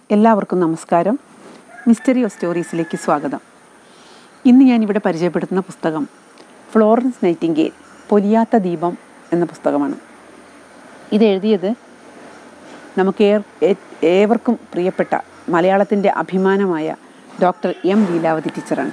എല്ലാവർക്കും നമസ്കാരം mystery of സ്റ്റോറീസിലേക്ക് സ്വാഗതം ഇന്ന് ഞാൻ ഇവിടെ പരിചയപ്പെടുത്തുന്ന പുസ്തകം ഫ്ലോറൻസ് നൈറ്റിംഗേൽ പൊലിയാത്ത ദീപം എന്ന പുസ്തകമാണ് ഇത് എഴുതിയത് നമുക്ക് ഏർ ഏ- ഏവർക്കും പ്രിയപ്പെട്ട മലയാളത്തിൻ്റെ അഭിമാനമായ ഡോക്ടർ എം ലീലാവതി ടീച്ചറാണ്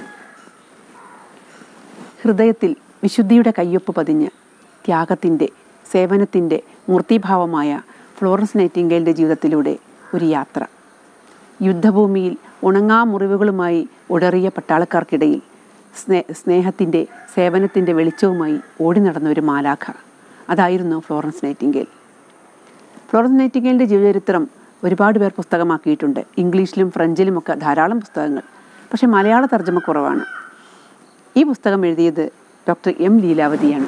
ഹൃദയത്തിൽ വിശുദ്ധിയുടെ കയ്യൊപ്പ് പതിഞ്ഞ് ത്യാഗത്തിൻ്റെ സേവനത്തിൻ്റെ മൂർത്തിഭാവമായ ഫ്ലോറൻസ് നൈറ്റിംഗേലിൻ്റെ ജീവിതത്തിലൂടെ ഒരു യാത്ര യുദ്ധഭൂമിയിൽ ഉണങ്ങാ മുറിവുകളുമായി ഉടറിയ പട്ടാളക്കാർക്കിടയിൽ സ്നേ സ്നേഹത്തിൻ്റെ സേവനത്തിൻ്റെ വെളിച്ചവുമായി ഓടി നടന്ന ഒരു മാലാഖ അതായിരുന്നു ഫ്ലോറൻസ് നൈറ്റിംഗേൽ ഫ്ലോറൻസ് നൈറ്റിംഗേലിൻ്റെ ജീവചരിത്രം ഒരുപാട് പേർ പുസ്തകമാക്കിയിട്ടുണ്ട് ഇംഗ്ലീഷിലും ഫ്രഞ്ചിലുമൊക്കെ ധാരാളം പുസ്തകങ്ങൾ പക്ഷേ മലയാള തർജ്ജമ കുറവാണ് ഈ പുസ്തകം എഴുതിയത് ഡോക്ടർ എം ലീലാവതിയാണ്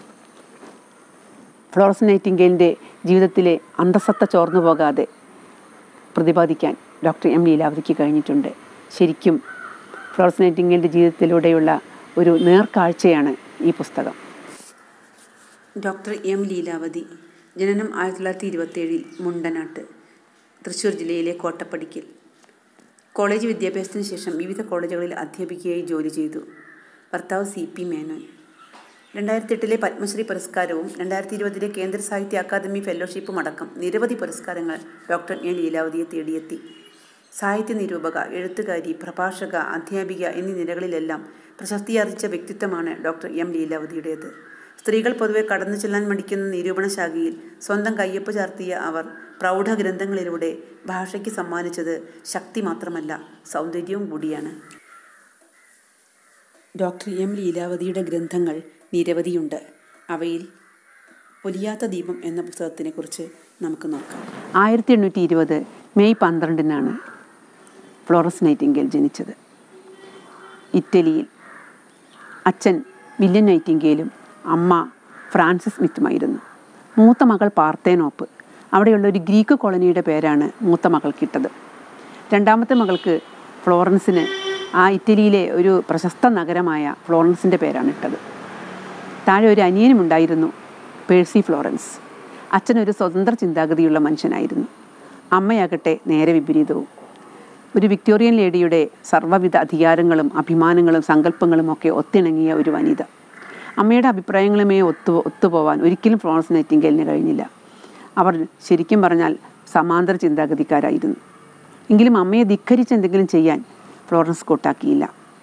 ഫ്ലോറൻസ് നൈറ്റിംഗേലിൻ്റെ ജീവിതത്തിലെ അന്തസത്ത ചോർന്നു പോകാതെ പ്രതിപാദിക്കാൻ ഡോക്ടർ എം ലീലാവതിക്ക് കഴിഞ്ഞിട്ടുണ്ട് ശരിക്കും ഫ്ലോറൻസ് നൈറ്റിംഗേലിൻ്റെ ജീവിതത്തിലൂടെയുള്ള ഒരു നേർക്കാഴ്ചയാണ് ഈ പുസ്തകം ഡോക്ടർ എം ലീലാവതി ജനനം ആയിരത്തി തൊള്ളായിരത്തി ഇരുപത്തേഴിൽ മുണ്ടനാട്ട് തൃശ്ശൂർ ജില്ലയിലെ കോട്ടപ്പടിക്കൽ കോളേജ് വിദ്യാഭ്യാസത്തിന് ശേഷം വിവിധ കോളേജുകളിൽ അധ്യാപികയായി ജോലി ചെയ്തു ഭർത്താവ് സി പി മേനോൻ രണ്ടായിരത്തി എട്ടിലെ പത്മശ്രീ പുരസ്കാരവും രണ്ടായിരത്തി ഇരുപതിലെ കേന്ദ്ര സാഹിത്യ അക്കാദമി ഫെലോഷിപ്പും അടക്കം നിരവധി പുരസ്കാരങ്ങൾ ഡോക്ടർ എൻ ലീലാവതിയെ തേടിയെത്തി സാഹിത്യ നിരൂപക എഴുത്തുകാരി പ്രഭാഷക അധ്യാപിക എന്നീ നിലകളിലെല്ലാം പ്രശസ്തിയാർജിച്ച വ്യക്തിത്വമാണ് ഡോക്ടർ എം ലീലാവതിയുടേത് സ്ത്രീകൾ പൊതുവെ കടന്നു ചെല്ലാൻ മടിക്കുന്ന നിരൂപണ ശാഖയിൽ സ്വന്തം കയ്യൊപ്പ് ചാർത്തിയ അവർ പ്രൗഢ ഗ്രന്ഥങ്ങളിലൂടെ ഭാഷയ്ക്ക് സമ്മാനിച്ചത് ശക്തി മാത്രമല്ല സൗന്ദര്യവും കൂടിയാണ് ഡോക്ടർ എം ലീലാവതിയുടെ ഗ്രന്ഥങ്ങൾ നിരവധിയുണ്ട് അവയിൽ പൊലിയാത്ത ദീപം എന്ന പുസ്തകത്തിനെ കുറിച്ച് നമുക്ക് നോക്കാം ആയിരത്തി എണ്ണൂറ്റി ഇരുപത് മെയ് പന്ത്രണ്ടിനാണ് ഫ്ലോറൻസ് നൈറ്റിംഗേൽ ജനിച്ചത് ഇറ്റലിയിൽ അച്ഛൻ വില്യൻ നൈറ്റിംഗേലും അമ്മ ഫ്രാൻസിസ് സ്മിത്തുമായിരുന്നു മൂത്ത മകൾ പാർത്തേനോപ്പ് അവിടെയുള്ള ഒരു ഗ്രീക്ക് കോളനിയുടെ പേരാണ് മൂത്ത മകൾക്കിട്ടത് രണ്ടാമത്തെ മകൾക്ക് ഫ്ലോറൻസിന് ആ ഇറ്റലിയിലെ ഒരു പ്രശസ്ത നഗരമായ ഫ്ലോറൻസിൻ്റെ പേരാണ് ഇട്ടത് താഴെ ഒരു അനിയനുമുണ്ടായിരുന്നു പേഴ്സി ഫ്ലോറൻസ് അച്ഛനൊരു സ്വതന്ത്ര ചിന്താഗതിയുള്ള മനുഷ്യനായിരുന്നു അമ്മയാകട്ടെ നേരെ വിപരീതവും ഒരു വിക്ടോറിയൻ ലേഡിയുടെ സർവ്വവിധ അധികാരങ്ങളും അഭിമാനങ്ങളും സങ്കല്പങ്ങളും ഒക്കെ ഒത്തിണങ്ങിയ ഒരു വനിത അമ്മയുടെ അഭിപ്രായങ്ങളുമേ ഒത്തു ഒത്തുപോവാൻ ഒരിക്കലും ഫ്ലോറൻസ് നൈറ്റിംഗേലിന് കഴിഞ്ഞില്ല അവർ ശരിക്കും പറഞ്ഞാൽ സമാന്തര ചിന്താഗതിക്കാരായിരുന്നു എങ്കിലും അമ്മയെ ധിക്കരിച്ച് എന്തെങ്കിലും ചെയ്യാൻ ഫ്ലോറൻസ് കൂട്ടാക്കിയില്ല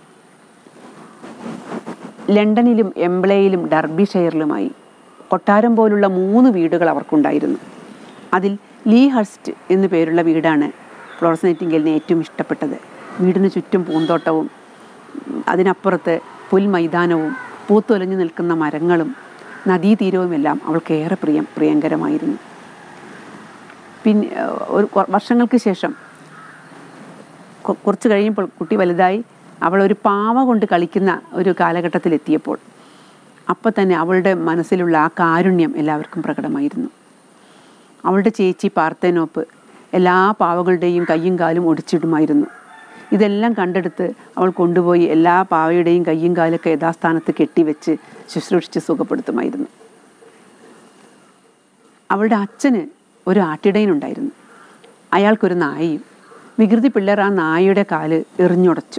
ലണ്ടനിലും എംബ്ലയിലും ഡർബിഷെയറിലുമായി കൊട്ടാരം പോലുള്ള മൂന്ന് വീടുകൾ അവർക്കുണ്ടായിരുന്നു അതിൽ ലീ ഹർസ്റ്റ് എന്നു പേരുള്ള വീടാണ് ഫ്ലോറൻസ് നൈറ്റിംഗേലിന് ഏറ്റവും ഇഷ്ടപ്പെട്ടത് വീടിന് ചുറ്റും പൂന്തോട്ടവും അതിനപ്പുറത്ത് പുൽമൈതാനവും പൂത്തൊലഞ്ഞു നിൽക്കുന്ന മരങ്ങളും നദീതീരവുമെല്ലാം അവൾക്ക് ഏറെ പ്രിയം പ്രിയങ്കരമായിരുന്നു പിന്നെ ഏഹ്, ഒരു കൊ- വർഷങ്ങൾക്ക് ശേഷം കൊ- കുറച്ച് കഴിയുമ്പോൾ കുട്ടി വലുതായി അവൾ ഒരു പാവ കൊണ്ട് കളിക്കുന്ന ഒരു കാലഘട്ടത്തിലെത്തിയപ്പോൾ അപ്പം തന്നെ അവളുടെ മനസ്സിലുള്ള ആ കാരുണ്യം എല്ലാവർക്കും പ്രകടമായിരുന്നു അവളുടെ ചേച്ചി പാർത്തേനോപ്പ് എല്ലാ പാവകളുടെയും കയ്യും കാലും ഒടിച്ചിടുമായിരുന്നു ഇതെല്ലാം കണ്ടെടുത്ത് അവൾ കൊണ്ടുപോയി എല്ലാ പാവയുടെയും കയ്യും കാലൊക്കെ യഥാസ്ഥാനത്ത് കെട്ടിവെച്ച് ശുശ്രൂഷിച്ച് സുഖപ്പെടുത്തുമായിരുന്നു അവളുടെ അച്ഛന് ഒരു ആട്ടിടയനുണ്ടായിരുന്നു അയാൾക്കൊരു നായയും വികൃതി പിള്ളേർ ആ നായയുടെ കാല് എറിഞ്ഞുടച്ചു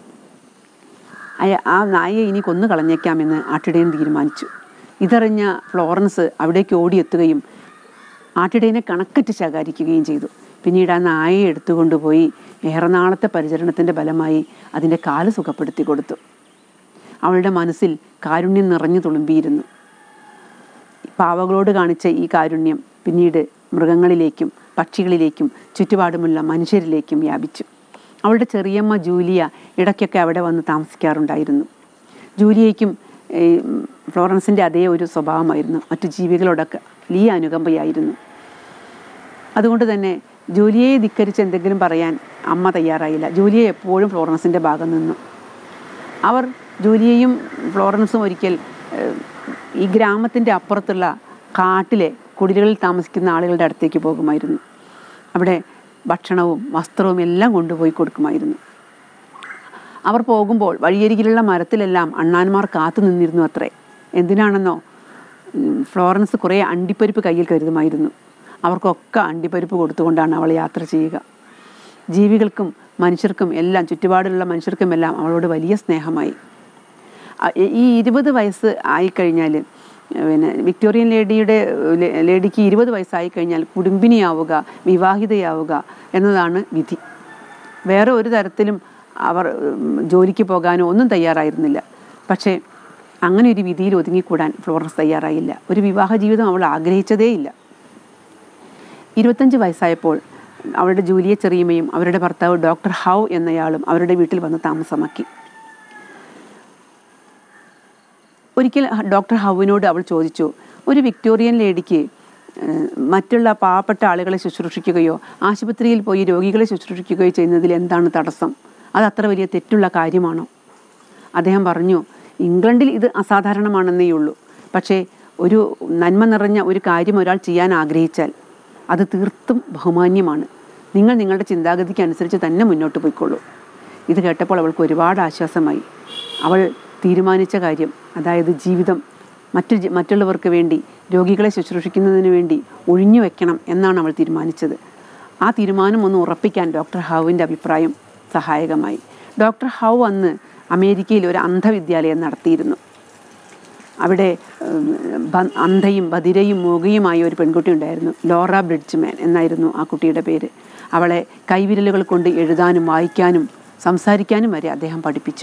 അയ ആ നായയെ ഇനി കൊന്നു കളഞ്ഞേക്കാമെന്ന് ആട്ടിടയൻ തീരുമാനിച്ചു ഇതറിഞ്ഞ ഫ്ലോറൻസ് അവിടേക്ക് ഓടിയെത്തുകയും ആട്ടിടയനെ കണക്കറ്റ് ശകാരിക്കുകയും ചെയ്തു പിന്നീട് ആ നായയെ എടുത്തുകൊണ്ടുപോയി ഏറെ നാളത്തെ പരിചരണത്തിൻ്റെ ഫലമായി അതിൻ്റെ കാല് സുഖപ്പെടുത്തി കൊടുത്തു അവളുടെ മനസ്സിൽ കാരുണ്യം നിറഞ്ഞു തുളുമ്പിയിരുന്നു പാവകളോട് കാണിച്ച ഈ കാരുണ്യം പിന്നീട് മൃഗങ്ങളിലേക്കും പക്ഷികളിലേക്കും ചുറ്റുപാടുമുള്ള മനുഷ്യരിലേക്കും വ്യാപിച്ചു അവളുടെ ചെറിയമ്മ ജൂലിയ ഇടയ്ക്കൊക്കെ അവിടെ വന്ന് താമസിക്കാറുണ്ടായിരുന്നു ജൂലിയയ്ക്കും ഏ, ഫ്ലോറൻസിൻ്റെ അതേ ഒരു സ്വഭാവമായിരുന്നു മറ്റു ജീവികളോടൊക്കെ വലിയ അനുകമ്പയായിരുന്നു അതുകൊണ്ട് തന്നെ ജൂലിയയെ ധിക്കരിച്ച് എന്തെങ്കിലും പറയാൻ അമ്മ തയ്യാറായില്ല ജൂലിയ എപ്പോഴും ഫ്ലോറൻസിൻ്റെ ഭാഗം നിന്നു അവർ ജൂലിയയും ഫ്ലോറൻസും ഒരിക്കൽ ഏഹ്, ഈ ഗ്രാമത്തിൻ്റെ അപ്പുറത്തുള്ള കാട്ടിലെ കുടിലുകളിൽ താമസിക്കുന്ന ആളുകളുടെ അടുത്തേക്ക് പോകുമായിരുന്നു അവിടെ ഭക്ഷണവും വസ്ത്രവും എല്ലാം കൊണ്ടുപോയി കൊടുക്കുമായിരുന്നു അവർ പോകുമ്പോൾ വഴിയരികിലുള്ള മരത്തിലെല്ലാം അണ്ണാന്മാർ കാത്തു നിന്നിരുന്നു അത്രേ എന്തിനാണെന്നോ ഉം, ഫ്ലോറൻസ് കുറേ അണ്ടിപ്പരിപ്പ് കയ്യിൽ കരുതുമായിരുന്നു അവർക്കൊക്കെ അണ്ടിപ്പരിപ്പ് കൊടുത്തുകൊണ്ടാണ് അവൾ യാത്ര ചെയ്യുക ജീവികൾക്കും മനുഷ്യർക്കും എല്ലാം ചുറ്റുപാടിലുള്ള മനുഷ്യർക്കും എല്ലാം അവളോട് വലിയ സ്നേഹമായി അ- ഈ ഇരുപത് വയസ്സ് ആയിക്കഴിഞ്ഞാൽ പിന്നെ വിക്ടോറിയൻ ലേഡിയുടെ ലേ- ലേഡിക്ക് ഇരുപത് വയസ്സായി കഴിഞ്ഞാൽ കുടുംബിനിയാവുക വിവാഹിതയാവുക എന്നതാണ് വിധി വേറെ ഒരു തരത്തിലും അവർ ഉം, ജോലിക്ക് പോകാനോ ഒന്നും തയ്യാറായിരുന്നില്ല പക്ഷേ അങ്ങനെ ഒരു വിധിയിൽ ഒതുങ്ങിക്കൂടാൻ ഫ്ലോറൻസ് തയ്യാറായില്ല ഒരു വിവാഹ ജീവിതം അവൾ ആഗ്രഹിച്ചതേയില്ല ഇരുപത്തഞ്ച് വയസ്സായപ്പോൾ അവളുടെ ജൂലിയ ചെറിയമ്മയും അവരുടെ ഭർത്താവ് ഡോക്ടർ ഹൗ എന്നയാളും അവരുടെ വീട്ടിൽ വന്ന് താമസമാക്കി ഒരിക്കൽ ഡോക്ടർ ഹൗവിനോട് അവൾ ചോദിച്ചു ഒരു വിക്ടോറിയൻ ലേഡിക്ക് ഏഹ്, മറ്റുള്ള പാവപ്പെട്ട ആളുകളെ ശുശ്രൂഷിക്കുകയോ ആശുപത്രിയിൽ പോയി രോഗികളെ ശുശ്രൂഷിക്കുകയോ ചെയ്യുന്നതിൽ എന്താണ് തടസ്സം അത് അത്ര വലിയ തെറ്റുള്ള കാര്യമാണോ അദ്ദേഹം പറഞ്ഞു ഇംഗ്ലണ്ടിൽ ഇത് അസാധാരണമാണെന്നേ ഉള്ളൂ പക്ഷേ ഒരു നന്മ നിറഞ്ഞ ഒരു കാര്യം ഒരാൾ ചെയ്യാൻ ആഗ്രഹിച്ചാൽ അത് തീർത്തും ബഹുമാന്യമാണ് നിങ്ങൾ നിങ്ങളുടെ ചിന്താഗതിക്ക് അനുസരിച്ച് തന്നെ മുന്നോട്ട് പോയിക്കൊള്ളൂ ഇത് കേട്ടപ്പോൾ അവൾക്ക് ഒരുപാട് ആശ്വാസമായി അവൾ തീരുമാനിച്ച കാര്യം അതായത് ജീവിതം മറ്റു ജ- മറ്റുള്ളവർക്ക് വേണ്ടി രോഗികളെ ശുശ്രൂഷിക്കുന്നതിന് വേണ്ടി ഒഴിഞ്ഞു വെക്കണം എന്നാണ് അവൾ തീരുമാനിച്ചത് ആ തീരുമാനം ഒന്ന് ഉറപ്പിക്കാൻ ഡോക്ടർ ഹൗവിൻ്റെ അഭിപ്രായം സഹായകമായി ഡോക്ടർ ഹൗ അന്ന് അമേരിക്കയിൽ ഒരു അന്ധവിദ്യാലയം നടത്തിയിരുന്നു അവിടെ ഉം, ബ- അന്ധയും ബധിരയും മൂകയുമായ ഒരു പെൺകുട്ടി ഉണ്ടായിരുന്നു ലോറ ബ്രിഡ്ജ്മാൻ എന്നായിരുന്നു ആ കുട്ടിയുടെ പേര് അവളെ കൈവിരലുകൾ കൊണ്ട് എഴുതാനും വായിക്കാനും സംസാരിക്കാനും വരെ അദ്ദേഹം പഠിപ്പിച്ചു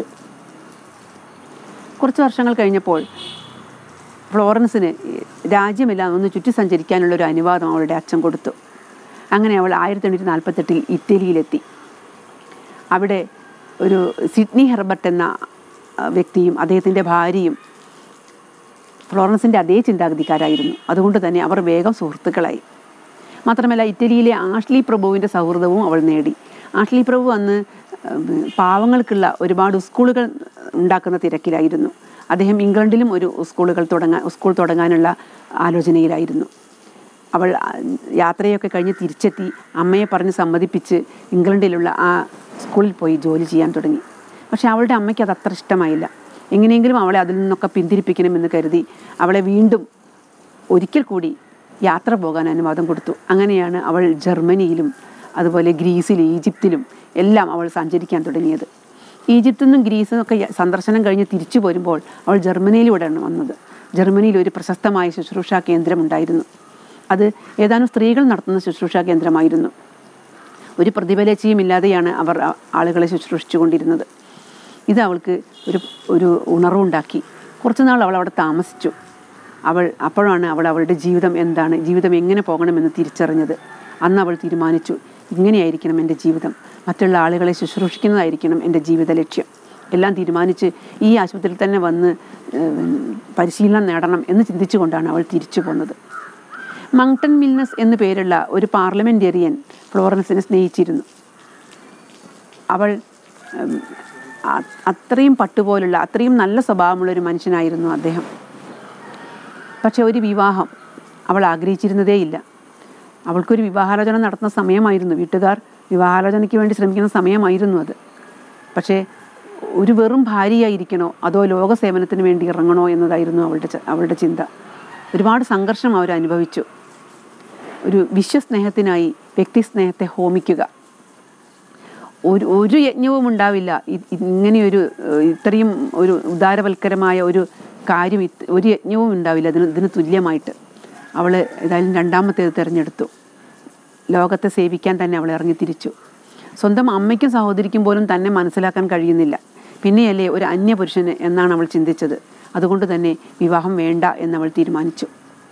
കുറച്ച് വർഷങ്ങൾ കഴിഞ്ഞപ്പോൾ ഫ്ലോറൻസിന് രാജ്യമെല്ലാം ഒന്ന് ചുറ്റി സഞ്ചരിക്കാനുള്ള ഒരു അനുവാദം അവളുടെ അച്ഛൻ കൊടുത്തു അങ്ങനെ അവൾ ആയിരത്തി എണ്ണൂറ്റി നാൽപ്പത്തെട്ടിൽ ഇറ്റലിയിലെത്തി അവിടെ ഒരു സിഡ്നി ഹെർബർട്ട് എന്ന ആ, വ്യക്തിയും അദ്ദേഹത്തിൻ്റെ ഭാര്യയും ഫ്ലോറൻസിൻ്റെ അതേ ചിന്താഗതിക്കാരായിരുന്നു അതുകൊണ്ട് തന്നെ അവർ വേഗം സുഹൃത്തുക്കളായി മാത്രമല്ല ഇറ്റലിയിലെ ആഷ്ലി പ്രഭുവിൻ്റെ സൗഹൃദവും അവൾ നേടി ആഷ്ലി പ്രഭു അന്ന് ഉം, പാവങ്ങൾക്കുള്ള ഒരുപാട് സ്കൂളുകൾ ഉണ്ടാക്കുന്ന തിരക്കിലായിരുന്നു അദ്ദേഹം ഇംഗ്ലണ്ടിലും ഒരു സ്കൂളുകൾ തുടങ്ങാൻ സ്കൂൾ തുടങ്ങാനുള്ള ആലോചനയിലായിരുന്നു അവൾ ആ, യാത്രയൊക്കെ കഴിഞ്ഞ് തിരിച്ചെത്തി അമ്മയെ പറഞ്ഞ് സമ്മതിപ്പിച്ച് ഇംഗ്ലണ്ടിലുള്ള ആ സ്കൂളിൽ പോയി ജോലി ചെയ്യാൻ തുടങ്ങി പക്ഷേ അവളുടെ അമ്മയ്ക്ക് അത് അത്ര ഇഷ്ടമായില്ല എങ്ങനെയെങ്കിലും അവളെ അതിൽ നിന്നൊക്കെ പിന്തിരിപ്പിക്കണമെന്ന് കരുതി അവളെ വീണ്ടും ഒരിക്കൽ കൂടി യാത്ര പോകാൻ അനുവാദം കൊടുത്തു അങ്ങനെയാണ് അവൾ ജർമ്മനിയിലും അതുപോലെ ഗ്രീസിലും ഈജിപ്തിലും എല്ലാം അവൾ സഞ്ചരിക്കാൻ തുടങ്ങിയത് ഈജിപ്തിൽ നിന്നും ഗ്രീസിൽ നിന്നൊക്കെ യ- സന്ദർശനം കഴിഞ്ഞ് തിരിച്ചു പോരുമ്പോൾ അവൾ ജർമ്മനിയിലൂടെയാണ് വന്നത് ജർമ്മനിയിൽ ഒരു പ്രശസ്തമായ ശുശ്രൂഷാ കേന്ദ്രമുണ്ടായിരുന്നു അത് ഏതാനും സ്ത്രീകൾ നടത്തുന്ന ശുശ്രൂഷാ കേന്ദ്രമായിരുന്നു ഒരു പ്രതിഫലേച്ഛയും ഇല്ലാതെയാണ് അവർ ആ- ആളുകളെ ശുശ്രൂഷിച്ചുകൊണ്ടിരുന്നത് ഇത് അവൾക്ക് ഒരു ഒരു ഉണർവുണ്ടാക്കി കുറച്ചുനാൾ അവൾ അവിടെ താമസിച്ചു അവൾ അപ്പോഴാണ് അവൾ അവളുടെ ജീവിതം എന്താണ് ജീവിതം എങ്ങനെ പോകണമെന്ന് തിരിച്ചറിഞ്ഞത് അന്ന് അവൾ തീരുമാനിച്ചു ഇങ്ങനെയായിരിക്കണം എൻ്റെ ജീവിതം മറ്റുള്ള ആളുകളെ ശുശ്രൂഷിക്കുന്നതായിരിക്കണം എൻ്റെ ജീവിത ലക്ഷ്യം എല്ലാം തീരുമാനിച്ച് ഈ ആശുപത്രിയിൽ തന്നെ വന്ന് ഏഹ്, പരിശീലനം നേടണം എന്ന് ചിന്തിച്ചുകൊണ്ടാണ് അവൾ തിരിച്ചു പോന്നത് മങ്ടൺ മിൽനസ് എന്നു പേരുള്ള ഒരു പാർലമെൻറ്റേറിയൻ ഫ്ലോറൻസിനെ സ്നേഹിച്ചിരുന്നു അവൾ ഉം, അ- അത്രയും പട്ടുപോലുള്ള അത്രയും നല്ല സ്വഭാവമുള്ള ഒരു മനുഷ്യനായിരുന്നു അദ്ദേഹം പക്ഷെ ഒരു വിവാഹം അവൾ ആഗ്രഹിച്ചിരുന്നതേയില്ല അവൾക്കൊരു വിവാഹാലോചന നടത്തുന്ന സമയമായിരുന്നു വീട്ടുകാർ വിവാഹാലോചനയ്ക്ക് വേണ്ടി ശ്രമിക്കുന്ന സമയമായിരുന്നു അത് പക്ഷേ ഒരു വെറും ഭാര്യയായിരിക്കണോ അതോ ലോക സേവനത്തിന് വേണ്ടി ഇറങ്ങണോ എന്നതായിരുന്നു അവളുടെ ച- അവളുടെ ചിന്ത ഒരുപാട് സംഘർഷം അവർ അനുഭവിച്ചു ഒരു വിശ്വസ്നേഹത്തിനായി വ്യക്തിസ്നേഹത്തെ ഹോമിക്കുക ഒരു ഒരു യജ്ഞവും ഉണ്ടാവില്ല ഇ- ഇങ്ങനെയൊരു ഏഹ്, ഇത്രയും ഒരു ഉദാരവൽക്കരമായ ഒരു കാര്യം ഇത്- ഒരു യജ്ഞവും ഉണ്ടാവില്ല ഇതിന് ഇതിന് തുല്യമായിട്ട് അവൾ ഏതായാലും രണ്ടാമത്തേത് തിരഞ്ഞെടുത്തു ലോകത്തെ സേവിക്കാൻ തന്നെ അവൾ ഇറങ്ങി തിരിച്ചു സ്വന്തം അമ്മയ്ക്കും സഹോദരിക്കും പോലും തന്നെ മനസ്സിലാക്കാൻ കഴിയുന്നില്ല പിന്നെയല്ലേ ഒരു അന്യപുരുഷന് എന്നാണ് അവൾ ചിന്തിച്ചത് അതുകൊണ്ട് തന്നെ വിവാഹം വേണ്ട എന്നവൾ തീരുമാനിച്ചു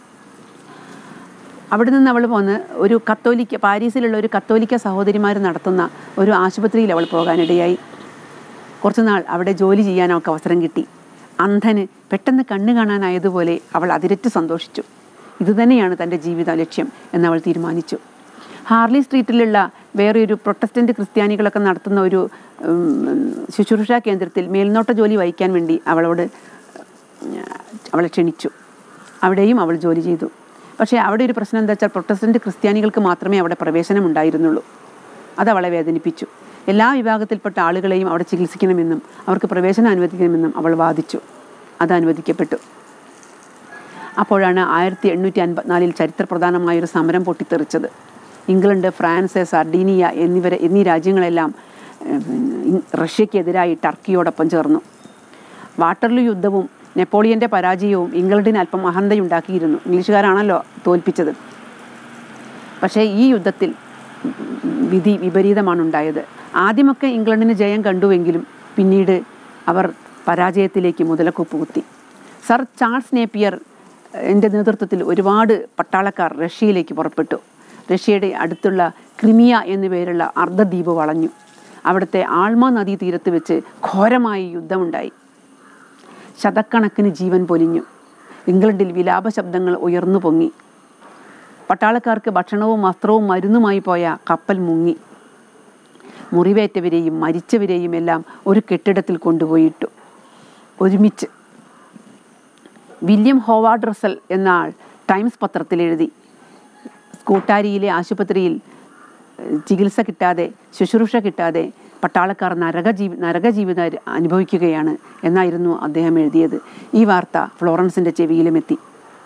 അവിടെ നിന്ന് അവൾ പോന്ന് ഒരു കത്തോലിക്ക പാരീസിലുള്ള ഒരു കത്തോലിക്ക സഹോദരിമാർ നടത്തുന്ന ഒരു ആശുപത്രിയിൽ അവൾ പോകാനിടയായി കുറച്ചുനാൾ അവിടെ ജോലി ചെയ്യാൻ അവൾക്ക് അവസരം കിട്ടി അന്ധന് പെട്ടെന്ന് കണ്ണ് കാണാനായതുപോലെ അവൾ അതിരറ്റ് സന്തോഷിച്ചു ഇതുതന്നെയാണ് തൻ്റെ ജീവിത ലക്ഷ്യം എന്നവൾ തീരുമാനിച്ചു ഹാർലി സ്ട്രീറ്റിലുള്ള വേറെ ഒരു പ്രൊട്ടസ്റ്റൻ്റ് ക്രിസ്ത്യാനികളൊക്കെ നടത്തുന്ന ഒരു ഉം, ശുശ്രൂഷാ കേന്ദ്രത്തിൽ മേൽനോട്ട ജോലി വഹിക്കാൻ വേണ്ടി അവളോട് അവളെ ക്ഷണിച്ചു അവിടെയും അവൾ ജോലി ചെയ്തു പക്ഷേ അവിടെ ഒരു പ്രശ്നം എന്താ വെച്ചാൽ പ്രൊട്ടസ്റ്റൻ്റ് ക്രിസ്ത്യാനികൾക്ക് മാത്രമേ അവിടെ പ്രവേശനം ഉണ്ടായിരുന്നുള്ളൂ അത് അവളെ വേദനിപ്പിച്ചു എല്ലാ വിഭാഗത്തിൽപ്പെട്ട ആളുകളെയും അവിടെ ചികിത്സിക്കണമെന്നും അവർക്ക് പ്രവേശനം അനുവദിക്കണമെന്നും അവൾ വാദിച്ചു അത് അനുവദിക്കപ്പെട്ടു അപ്പോഴാണ് ആയിരത്തി എണ്ണൂറ്റി അൻപത്തിനാലിൽ ചരിത്രപ്രധാനമായൊരു സമരം പൊട്ടിത്തെറിച്ചത് ഇംഗ്ലണ്ട് ഫ്രാൻസ് സർഡീനിയ എന്നിവരെ എന്നീ രാജ്യങ്ങളെല്ലാം ഉം, റഷ്യക്കെതിരായി ടർക്കിയോടൊപ്പം ചേർന്നു വാട്ടർലൂ യുദ്ധവും നെപ്പോളിയൻ്റെ പരാജയവും ഇംഗ്ലണ്ടിന് അല്പം അഹന്തയുണ്ടാക്കിയിരുന്നു ഇംഗ്ലീഷുകാരാണല്ലോ തോൽപ്പിച്ചത് പക്ഷേ ഈ യുദ്ധത്തിൽ വിധി വിപരീതമാണ് ഉണ്ടായത് ആദ്യമൊക്കെ ഇംഗ്ലണ്ടിന് ജയം കണ്ടുവെങ്കിലും പിന്നീട് അവർ പരാജയത്തിലേക്ക് മുതലക്കുപ്പ് കുത്തി സർ ചാൾസ് നേപ്പിയർ എൻ്റെ നേതൃത്വത്തിൽ ഒരുപാട് പട്ടാളക്കാർ റഷ്യയിലേക്ക് പുറപ്പെട്ടു റഷ്യയുടെ അടുത്തുള്ള ക്രിമിയ എന്നു പേരുള്ള അർദ്ധദ്വീപ് വളഞ്ഞു അവിടുത്തെ ആൾമ നദീ തീരത്ത് വെച്ച് ഘോരമായ യുദ്ധമുണ്ടായി ശതക്കണക്കിന് ജീവൻ പൊലിഞ്ഞു ഇംഗ്ലണ്ടിൽ വിലാപ ശബ്ദങ്ങൾ ഉയർന്നു പൊങ്ങി പട്ടാളക്കാർക്ക് ഭക്ഷണവും വസ്ത്രവും മരുന്നുമായി പോയ കപ്പൽ മുങ്ങി മുറിവേറ്റവരെയും മരിച്ചവരെയും എല്ലാം ഒരു കെട്ടിടത്തിൽ കൊണ്ടുപോയിട്ടു ഒരുമിച്ച് വില്യം ഹോവാർഡ് റസൽ എന്ന ആൾ ടൈംസ് പത്രത്തിൽ എഴുതി കൂട്ടാരിയിലെ ആശുപത്രിയിൽ ഏഹ്, ചികിത്സ കിട്ടാതെ ശുശ്രൂഷ കിട്ടാതെ പട്ടാളക്കാർ നരകജീവി നരകജീവിതം അനുഭവിക്കുകയാണ് എന്നായിരുന്നു അദ്ദേഹം എഴുതിയത് ഈ വാർത്ത ഫ്ലോറൻസിൻ്റെ ചെവിയിലും എത്തി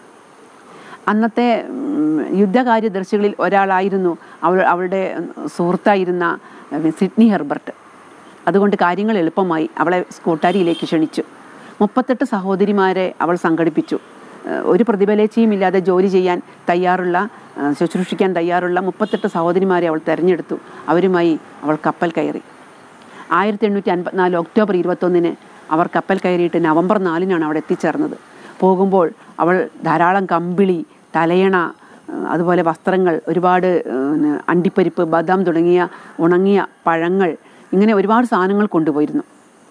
അന്നത്തെ ഉം, യുദ്ധകാര്യദർശികളിൽ ഒരാളായിരുന്നു അവൾ അവളുടെ സുഹൃത്തായിരുന്ന ഉം, സിഡ്നി ഹെർബർട്ട് അതുകൊണ്ട് കാര്യങ്ങൾ എളുപ്പമായി അവളെ കൂട്ടാരിയിലേക്ക് ക്ഷണിച്ചു മുപ്പത്തെട്ട് സഹോദരിമാരെ അവൾ സംഘടിപ്പിച്ചു ഏഹ്, ഒരു പ്രതിഫലേച്ഛയും ഇല്ലാതെ ജോലി ചെയ്യാൻ തയ്യാറുള്ള ഏഹ്, ശുശ്രൂഷിക്കാൻ തയ്യാറുള്ള മുപ്പത്തെട്ട് സഹോദരിമാരെ അവൾ തിരഞ്ഞെടുത്തു അവരുമായി അവൾ കപ്പൽ കയറി ആയിരത്തി എണ്ണൂറ്റി അൻപത്തിനാല് ഒക്ടോബർ ഇരുപത്തൊന്നിന് അവർ കപ്പൽ കയറിയിട്ട് നവംബർ നാലിനാണ് അവിടെ എത്തിച്ചേർന്നത് പോകുമ്പോൾ അവൾ ധാരാളം കമ്പിളി തലയണ ഏഹ്, അതുപോലെ വസ്ത്രങ്ങൾ ഒരുപാട് ഏഹ്, അണ്ടിപ്പരിപ്പ് ബദാം തുടങ്ങിയ ഉണങ്ങിയ പഴങ്ങൾ ഇങ്ങനെ ഒരുപാട് സാധനങ്ങൾ കൊണ്ടുപോയിരുന്നു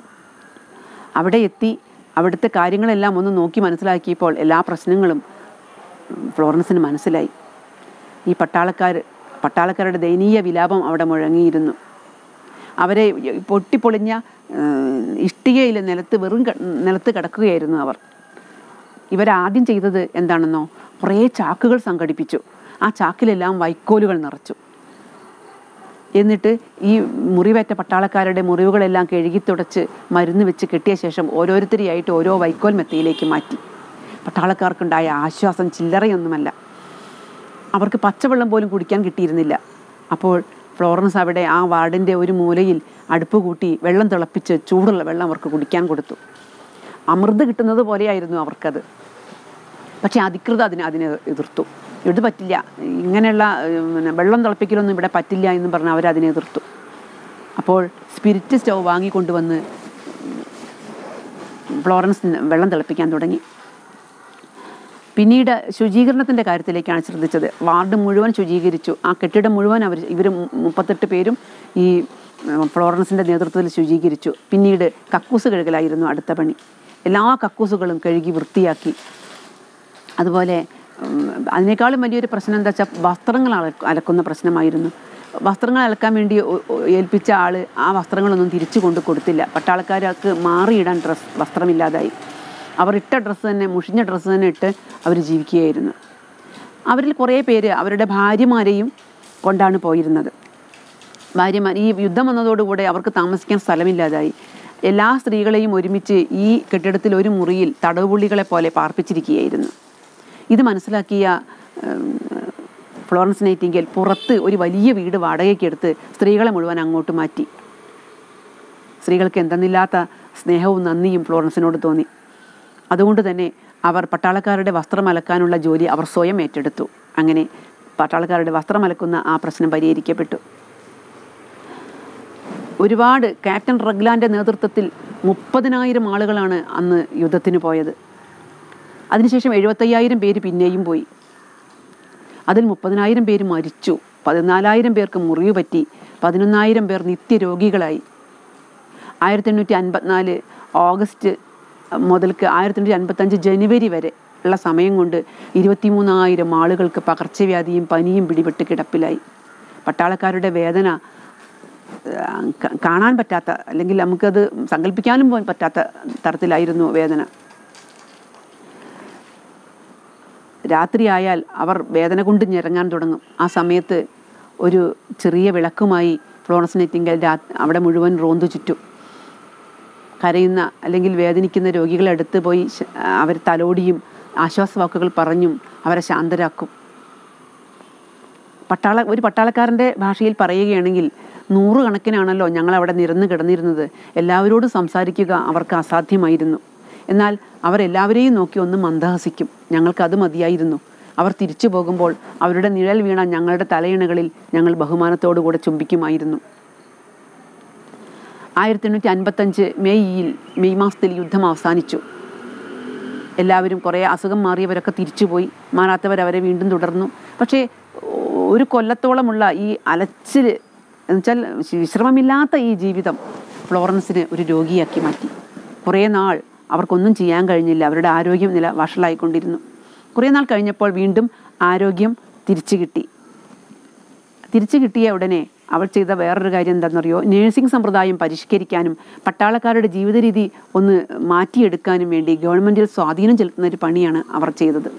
അവിടെ എത്തി അവിടുത്തെ കാര്യങ്ങളെല്ലാം ഒന്ന് നോക്കി മനസ്സിലാക്കിയപ്പോൾ എല്ലാ പ്രശ്നങ്ങളും ഉം, ഫ്ലോറൻസിന് മനസ്സിലായി ഈ പട്ടാളക്കാർ പട്ടാളക്കാരുടെ ദയനീയ വിലാപം അവിടെ മുഴങ്ങിയിരുന്നു അവരെ പൊട്ടിപ്പൊളിഞ്ഞ ഏഹ്, ഇഷ്ടികയിൽ നിലത്ത് വെറും ക- നിലത്ത് കിടക്കുകയായിരുന്നു അവർ ഇവരാദ്യം ചെയ്തത് എന്താണെന്നോ കുറേ ചാക്കുകൾ സംഘടിപ്പിച്ചു ആ ചാക്കിലെല്ലാം വൈക്കോലുകൾ നിറച്ചു എന്നിട്ട് ഈ മുറിവേറ്റ പട്ടാളക്കാരുടെ മുറിവുകളെല്ലാം കഴുകി തുടച്ച് മരുന്ന് വെച്ച് കെട്ടിയ ശേഷം ഓരോരുത്തരെയായിട്ട് ഓരോ വൈക്കോൽ മെത്തയിലേക്ക് മാറ്റി പട്ടാളക്കാർക്കുണ്ടായ ആശ്വാസം ചില്ലറയൊന്നുമല്ല അവർക്ക് പച്ചവെള്ളം പോലും കുടിക്കാൻ കിട്ടിയിരുന്നില്ല അപ്പോൾ ഫ്ലോറൻസ് അവിടെ ആ വാർഡിൻ്റെ ഒരു മൂലയിൽ അടുപ്പ് കൂട്ടി വെള്ളം തിളപ്പിച്ച് ചൂടുള്ള വെള്ളം അവർക്ക് കുടിക്കാൻ കൊടുത്തു അമൃത് കിട്ടുന്നത് പോലെയായിരുന്നു അവർക്കത് പക്ഷേ അധികൃതർ അതിനെ അതിനെ എതിർത്തു ഇത് പറ്റില്ല ഇങ്ങനെയുള്ള ഏഹ്, പിന്നെ വെള്ളം തിളപ്പിക്കലൊന്നും ഇവിടെ പറ്റില്ല എന്ന് പറഞ്ഞ് അവരതിനെ എതിർത്തു അപ്പോൾ സ്പിരിറ്റ് സ്റ്റൗ വാങ്ങിക്കൊണ്ടുവന്ന് ഫ്ലോറൻസ് വെള്ളം തിളപ്പിക്കാൻ തുടങ്ങി പിന്നീട് ശുചീകരണത്തിൻ്റെ കാര്യത്തിലേക്കാണ് ശ്രദ്ധിച്ചത് വാർഡ് മുഴുവൻ ശുചീകരിച്ചു ആ കെട്ടിടം മുഴുവൻ അവർ ഇവർ മുപ്പത്തെട്ട് പേരും ഈ ഉം, ഫ്ലോറൻസിൻ്റെ നേതൃത്വത്തിൽ ശുചീകരിച്ചു പിന്നീട് കക്കൂസ് കഴുകലായിരുന്നു അടുത്ത പണി എല്ലാ കക്കൂസുകളും കഴുകി വൃത്തിയാക്കി അതുപോലെ ഉം, അതിനേക്കാളും വലിയൊരു പ്രശ്നം എന്താ വെച്ചാൽ വസ്ത്രങ്ങൾ അലക്ക അലക്കുന്ന പ്രശ്നമായിരുന്നു വസ്ത്രങ്ങൾ അലക്കാൻ വേണ്ടി ഒ- ഒ- ഏൽപ്പിച്ച ആൾ ആ വസ്ത്രങ്ങളൊന്നും തിരിച്ചു കൊണ്ട് കൊടുത്തില്ല പട്ടാളക്കാർക്ക് മാറിയിടാൻ ഡ്രസ് വസ്ത്രമില്ലാതായി അവർ ഇട്ട ഡ്രസ്സ് തന്നെ മുഷിഞ്ഞ ഡ്രസ്സ് തന്നെ ഇട്ട് അവർ ജീവിക്കുകയായിരുന്നു അവരിൽ കുറേ പേര് അവരുടെ ഭാര്യമാരെയും കൊണ്ടാണ് പോയിരുന്നത് ഭാര്യമാർ ഈ യുദ്ധം വന്നതോടുകൂടെ അവർക്ക് താമസിക്കാൻ സ്ഥലമില്ലാതായി എല്ലാ സ്ത്രീകളെയും ഒരുമിച്ച് ഈ കെട്ടിടത്തിൽ ഒരു മുറിയിൽ തടവുപുള്ളികളെ പോലെ പാർപ്പിച്ചിരിക്കുകയായിരുന്നു ഇത് മനസ്സിലാക്കിയ ഉം, ഫ്ലോറൻസ് നൈറ്റിങ്കൽ പുറത്ത് ഒരു വലിയ വീട് വാടകയ്ക്കെടുത്ത് സ്ത്രീകളെ മുഴുവൻ അങ്ങോട്ട് മാറ്റി സ്ത്രീകൾക്ക് എന്തെന്നില്ലാത്ത സ്നേഹവും നന്ദിയും ഫ്ലോറൻസിനോട് തോന്നി അതുകൊണ്ട് തന്നെ അവർ പട്ടാളക്കാരുടെ വസ്ത്രം അലക്കാനുള്ള ജോലി അവർ സ്വയം ഏറ്റെടുത്തു അങ്ങനെ പട്ടാളക്കാരുടെ വസ്ത്രം അലക്കുന്ന ആ പ്രശ്നം പരിഹരിക്കപ്പെട്ടു ഒരുപാട് ക്യാപ്റ്റൻ റഗ്ലാൻ്റെ നേതൃത്വത്തിൽ മുപ്പതിനായിരം ആളുകളാണ് അന്ന് യുദ്ധത്തിന് പോയത് അതിനുശേഷം എഴുപത്തയ്യായിരം പേര് പിന്നെയും പോയി അതിൽ മുപ്പതിനായിരം പേര് മരിച്ചു പതിനാലായിരം പേർക്ക് മുറിവ് പറ്റി പതിനൊന്നായിരം പേർ നിത്യരോഗികളായി ആയിരത്തി എണ്ണൂറ്റി അൻപത്തിനാല് ഓഗസ്റ്റ് മുതൽക്ക് ആയിരത്തി എണ്ണൂറ്റി അൻപത്തഞ്ച് ജനുവരി വരെ ഉള്ള സമയം കൊണ്ട് ഇരുപത്തിമൂന്നായിരം ആളുകൾക്ക് പകർച്ചവ്യാധിയും പനിയും പിടിപെട്ട് കിടപ്പിലായി പട്ടാളക്കാരുടെ വേദന ആ, ക- കാണാൻ പറ്റാത്ത അല്ലെങ്കിൽ നമുക്കത് സങ്കല്പിക്കാനും പോലും പറ്റാത്ത തരത്തിലായിരുന്നു വേദന രാത്രിയായാൽ അവർ വേദന കൊണ്ട് ഞെരങ്ങാൻ തുടങ്ങും ആ സമയത്ത് ഒരു ചെറിയ വിളക്കുമായി ഫ്ലോറൻസ് നൈറ്റിങ്കൽ രാ അവിടെ മുഴുവൻ റോന്തു ചുറ്റും കരയുന്ന അല്ലെങ്കിൽ വേദനിക്കുന്ന രോഗികളെ അടുത്ത് പോയി ശ- അവർ തലോടിയും ആശ്വാസവാക്കുകൾ പറഞ്ഞും അവരെ ശാന്തരാക്കും പട്ടാള ഒരു പട്ടാളക്കാരൻ്റെ ഭാഷയിൽ പറയുകയാണെങ്കിൽ നൂറുകണക്കിനാണല്ലോ ഞങ്ങൾ അവിടെ നിരന്ന് കിടന്നിരുന്നത് എല്ലാവരോടും സംസാരിക്കുക അവർക്ക് അസാധ്യമായിരുന്നു എന്നാൽ അവരെല്ലാവരെയും നോക്കി ഒന്ന് മന്ദഹസിക്കും ഞങ്ങൾക്കത് മതിയായിരുന്നു അവർ തിരിച്ചു പോകുമ്പോൾ അവരുടെ നിഴൽ വീണ ഞങ്ങളുടെ തലയിണകളിൽ ഞങ്ങൾ ബഹുമാനത്തോടു കൂടെ ചുംബിക്കുമായിരുന്നു ആയിരത്തി എണ്ണൂറ്റി അൻപത്തഞ്ച് മെയ്യിൽ മെയ് മാസത്തിൽ യുദ്ധം അവസാനിച്ചു എല്ലാവരും കുറേ അസുഖം മാറിയവരൊക്കെ തിരിച്ചുപോയി മാറാത്തവർ അവരെ വീണ്ടും തുടർന്നു പക്ഷേ ഒരു കൊല്ലത്തോളമുള്ള ഈ അലച്ചിൽ എന്നുവെച്ചാൽ വിശ്രമമില്ലാത്ത ഈ ജീവിതം ഫ്ലോറൻസിനെ ഒരു രോഗിയാക്കി മാറ്റി കുറേ നാൾ അവർക്കൊന്നും ചെയ്യാൻ കഴിഞ്ഞില്ല അവരുടെ ആരോഗ്യം നില വഷളായിക്കൊണ്ടിരുന്നു കുറേ നാൾ കഴിഞ്ഞപ്പോൾ വീണ്ടും ആരോഗ്യം തിരിച്ചു കിട്ടി തിരിച്ചു കിട്ടിയ ഉടനെ അവൾ ചെയ്ത വേറൊരു കാര്യം എന്താണെന്നറിയോ നേഴ്സിംഗ് സമ്പ്രദായം പരിഷ്കരിക്കാനും പട്ടാളക്കാരുടെ ജീവിത രീതി ഒന്ന് മാറ്റിയെടുക്കാനും വേണ്ടി ഗവൺമെൻറ്റിൽ സ്വാധീനം ചെലുത്തുന്ന ഒരു പണിയാണ് അവർ ചെയ്തത്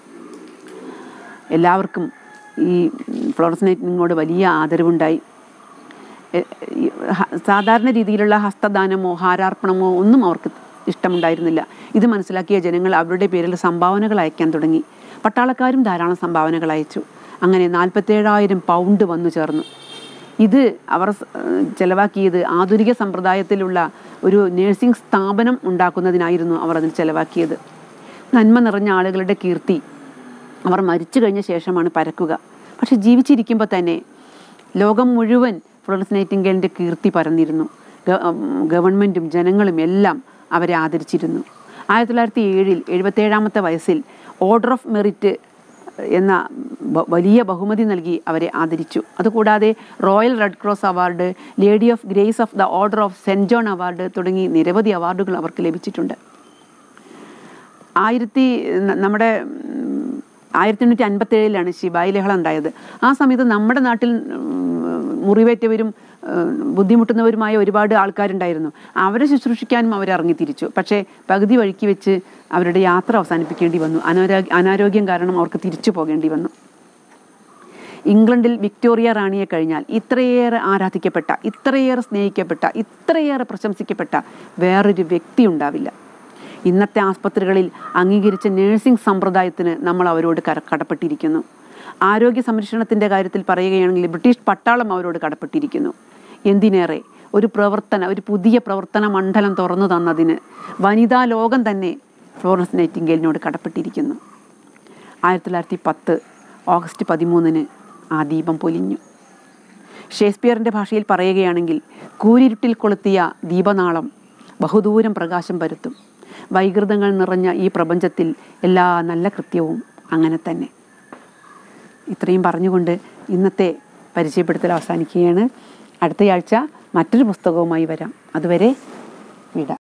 എല്ലാവർക്കും ഈ ഫ്ലോറൻസ് നൈറ്റിങ്ങോട് വലിയ ആദരവുണ്ടായി എ- ഈ ഹ- സാധാരണ രീതിയിലുള്ള ഹസ്തദാനമോ ഹാരാർപ്പണമോ ഒന്നും അവർക്ക് ഇഷ്ടമുണ്ടായിരുന്നില്ല ഇത് മനസ്സിലാക്കിയ ജനങ്ങൾ അവരുടെ പേരിൽ സംഭാവനകൾ അയക്കാൻ തുടങ്ങി പട്ടാളക്കാരും ധാരാളം സംഭാവനകൾ അയച്ചു അങ്ങനെ നാൽപ്പത്തേഴായിരം പൗണ്ട് വന്നു ചേർന്നു ഇത് അവർ സ്- ഏഹ് ചെലവാക്കിയത് ആധുനിക സമ്പ്രദായത്തിലുള്ള ഒരു നഴ്സിംഗ് സ്ഥാപനം ഉണ്ടാക്കുന്നതിനായിരുന്നു അവർ അതിൽ ചെലവാക്കിയത് നന്മ നിറഞ്ഞ ആളുകളുടെ കീർത്തി അവർ മരിച്ചു കഴിഞ്ഞ ശേഷമാണ് പരക്കുക പക്ഷെ ജീവിച്ചിരിക്കുമ്പോൾ തന്നെ ലോകം മുഴുവൻ ഫ്ലോറൻസ് നൈറ്റിംഗേലിൻ്റെ കീർത്തി പരന്നിരുന്നു ഗ- ഉം, ഗവൺമെൻറ്റും ജനങ്ങളും എല്ലാം അവരെ ആദരിച്ചിരുന്നു ആയിരത്തി തൊള്ളായിരത്തി ഏഴിൽ എഴുപത്തേഴാമത്തെ വയസ്സിൽ ഓർഡർ ഓഫ് മെറിറ്റ് എന്ന ബ- വലിയ ബഹുമതി നൽകി അവരെ ആദരിച്ചു അതുകൂടാതെ royal red cross award lady of grace of the order of Saint John award തുടങ്ങി നിരവധി അവാർഡുകൾ അവർക്ക് ലഭിച്ചിട്ടുണ്ട് ആയിരത്തി ന- നമ്മുടെ ഉം, ആയിരത്തി എണ്ണൂറ്റി അൻപത്തി ഏഴിലാണ് ശിബായി ലഹള ഉണ്ടായത് ആ സമയത്ത് നമ്മുടെ നാട്ടിൽ ഉം, മുറിവേറ്റവരും ഉം, ബുദ്ധിമുട്ടുന്നവരുമായ ഒരുപാട് ആൾക്കാരുണ്ടായിരുന്നു അവരെ ശുശ്രൂഷിക്കാനും അവർ ഇറങ്ങിത്തിരിച്ചു പക്ഷേ പകുതി വഴിക്ക് വെച്ച് അവരുടെ യാത്ര അവസാനിപ്പിക്കേണ്ടി വന്നു അനാരോഗ്യ അനാരോഗ്യം കാരണം അവർക്ക് തിരിച്ചു പോകേണ്ടി വന്നു ഇംഗ്ലണ്ടിൽ വിക്ടോറിയ റാണിയെ കഴിഞ്ഞാൽ ഇത്രയേറെ ആരാധിക്കപ്പെട്ട ഇത്രയേറെ സ്നേഹിക്കപ്പെട്ട ഇത്രയേറെ പ്രശംസിക്കപ്പെട്ട വേറൊരു വ്യക്തി ഉണ്ടാവില്ല ഇന്നത്തെ ആസ്പത്രികളിൽ അംഗീകരിച്ച നഴ്സിംഗ് സമ്പ്രദായത്തിന് നമ്മൾ അവരോട് കര കടപ്പെട്ടിരിക്കുന്നു ആരോഗ്യ സംരക്ഷണത്തിൻ്റെ കാര്യത്തിൽ പറയുകയാണെങ്കിൽ ബ്രിട്ടീഷ് പട്ടാളം അവരോട് കടപ്പെട്ടിരിക്കുന്നു എന്തിനേറെ ഒരു പ്രവർത്തന ഒരു പുതിയ പ്രവർത്തന മണ്ഡലം തുറന്നു തന്നതിന് വനിതാ ലോകം തന്നെ ഫ്ലോറൻസ് നൈറ്റിംഗേലിനോട് കടപ്പെട്ടിരിക്കുന്നു ആയിരത്തി തൊള്ളായിരത്തി പത്ത് ഓഗസ്റ്റ് പതിമൂന്നിന് ആ ദീപം പൊലിഞ്ഞു ഷേക്സ്പിയറിൻ്റെ ഭാഷയിൽ പറയുകയാണെങ്കിൽ കൂരിരുട്ടിൽ കൊളുത്തിയ ദീപനാളം ബഹുദൂരം പ്രകാശം പരത്തും വൈകൃതങ്ങൾ നിറഞ്ഞ ഈ പ്രപഞ്ചത്തിൽ എല്ലാ നല്ല കൃത്യവും അങ്ങനെ തന്നെ ഇത്രയും പറഞ്ഞുകൊണ്ട് ഇന്നത്തെ പരിചയപ്പെടുത്തൽ അവസാനിക്കുകയാണ് അടുത്തയാഴ്ച മറ്റൊരു പുസ്തകവുമായി വരാം അതുവരെ വിട